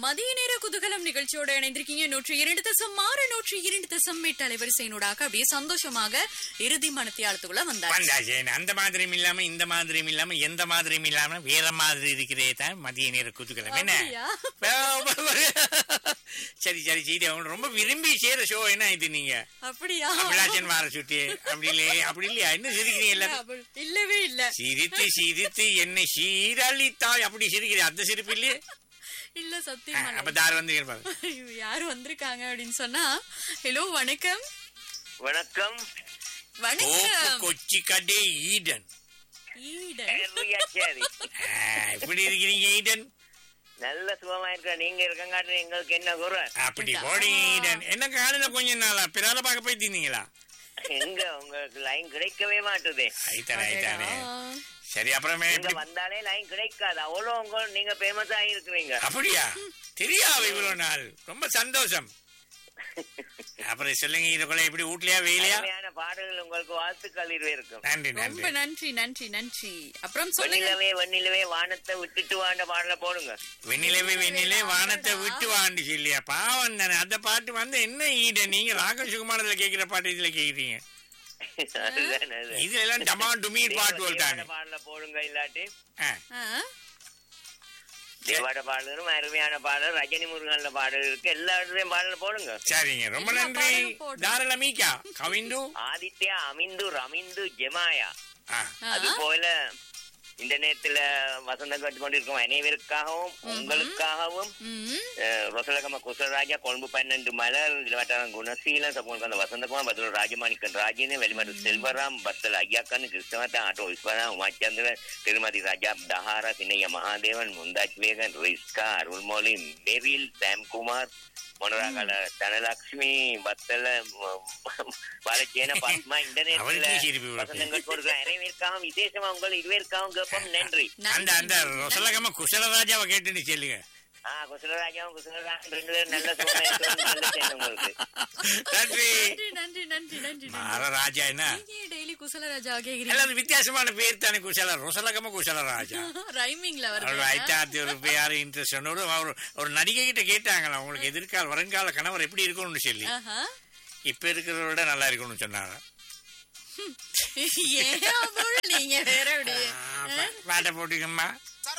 மதிய நேர குதூகலம் நிகழ்ச்சியோட இணைந்திருக்கீங்க நூற்றி இரண்டு தசம் ஆறு நூற்றி இரண்டு தசம் எட்டு அலைவரிசையினூடாக அப்படியே சந்தோஷமாக இறுதி மனத்தியாளத்துக்குள்ள வந்தாச்சு வந்தாச்சு அந்த மாதிரியும் இல்லாம இந்த மாதிரியும் இல்லாம எந்த மாதிரியும் இல்லாம வேற மாதிரி இருக்கிறே தான் மதிய நேர குத்துக்கலாம் என்ன அப்படியா? சரி சரி சரி அவங்க ரொம்ப விரும்பி செய்யற ஷோ என்ன இது நீங்க அப்படியா அபிலாஷன் வார சுட்டி அப்படி இல்லையே அப்படி இல்லையா என்ன சிரிக்கிறீங்க எல்லாரும் அப்படி- இல்லவே இல்ல சிரித்து சிரித்து என்னை சீரழித்தாய் அப்படி சிரிக்கிறீங்க அந்த சிரிப்பு இல்லையே இல்ல ஆ, சத்தியமா அப்ப தார் வந்து கேட்பாரு ஐயோ, யாரு வந்திருக்காங்க அப்படின்னு சொன்னா ஹலோ வணக்கம் வணக்கம் ஓப்பு வணக்கம் கொச்சி கடை ஈடன் ஈடன். சரி ஆ, எப்படி இருக்கிறீங்க ஈடன் நல்ல சுகமா இருக்க நீங்க இருக்கங்காட்டு எங்களுக்கு என்ன குறை அப்படி போடி ஈடன் என்ன காலையில கொஞ்ச நாளா பிறால பார்க்க போயிட்டீங்களா எங்க உங்களுக்கு லைன் கிடைக்கவே மாட்டுதே ஐத்தானே ஐத்தானே அடடா. சரி அப்புறமே நீங்க எப்படி வந்தாலே லைன் கிடைக்காது அவ்வளவு உங்க நீங்க ஃபேமஸ் ஆகி இருக்கிறீங்க அப்படியா தெரியாது இவ்வளவு நாள் ரொம்ப சந்தோஷம் அப்புறம் சொல்லுங்க இதுக்குள்ள எப்படி வீட்லயா வெயிலையா அருமையான பாடல்கள் உங்களுக்கு வாழ்த்துக்கள் இருவே இருக்கும் நன்றி ரொம்ப நன்றி நன்றி நன்றி நன்றி அப்புறம் சொல்லுங்க வெண்ணிலவே வெண்ணிலவே வானத்தை விட்டுட்டு வாண்ட பாடல போடுங்க வெண்ணிலவே வெண்ணிலே வானத்தை விட்டு வாண்டு சொல்லியா பாவம் தானே அந்த பாட்டு வந்து என்ன ஈட நீங்க ராகம் சுகுமாரத்துல கேக்குற பாட்டு இதுல கேக்குறீங்க அதுதான் அது. இதுல எல்லாம் டமா டுமி பாட்டு தேவாட சொல்லிட்டாங்க பாடல போடுங்க இல்லாட்டி ஆ, ஆ? தேவாட பாடலும் அருமையான பாடல் ரஜினி முருகன்ல பாடல் இருக்கு எல்லா இடத்துலயும் பாடல போடுங்க சரிங்க ரொம்ப எல்லா நன்றி பாடலும் போடு. தாராள மீக்கா கவிந்து ஆதித்யா அமிந்து ரமிந்து ஜெமாயா ஆ, ஆ? அது போல இந்த நேரத்துல வசந்தம் கட்டு கொண்டிருக்கும் அனைவருக்காகவும் உங்களுக்காகவும் ம். அஹ், ரொசலகம குசலராஜா கொழும்பு பன்னெண்டு மலர் இளவட்டாரம் குணசீலன் சப்போன் வசந்தகுமார் பத்ர ராஜமாணிக்கன் ராஜினி வெளிமடு செல்வராம் பத்தல் ஐயாக்கன் கிருஷ்ணவத்தன் ஆட்டோ விஸ்வராம் உமாச்சந்திரன் திருமதி ராஜா தஹாரா சின்னைய மகாதேவன் முந்தாஜ் வேகன் ரிஸ்கா அருள்மொழி மெரில் சாம்குமார் மொனராகல தனலட்சுமி பத்தல வளச்சேன பத்மா இந்த அவருக்கே சிரிப்பு நேரத்துல வருது. வசந்தங்கள் கொடுக்குற அனைவருக்காகவும் விசேஷமா உங்கள் இருவருக்காகவும் கேட்போம் நன்றி அந்த அந்த ரொசலகம குசலராஜாவை கேட்டுன்னு சொல்லுங்க ஆ குசலராஜாவும் குசலராஜன் ரெண்டு பேரும் நல்ல சுகமா இருக்கணும் நல்ல சேர்ந்து உங்களுக்கு நன்றி நன்றி நன்றி நன்றி நன்றி மாற ராஜா என்ன நீங்க டெய்லி குசலராஜா கேக்குறீங்க எல்லாரும் வித்தியாசமான பேர் தானே குசல ரொசலகம குசலராஜா ரைமிங்ல அவர் வருது ஐட்டாத்தி ஒரு பேர் இன்ட்ரெஸ்ட் அவர் ஒரு நடிகை கிட்ட கேட்டாங்களா உங்களுக்கு எதிர்கால வருங்கால கணவர் எப்படி இருக்கணும்னு சொல்லி ஆஹா. இப்ப இருக்கிறத விட நல்லா இருக்கணும்னு சொன்னாங்க ஏன் அப்புறம் நீங்க வேற எப்படி ஆ, பா- பாட்டை போட்டுக்கம்மா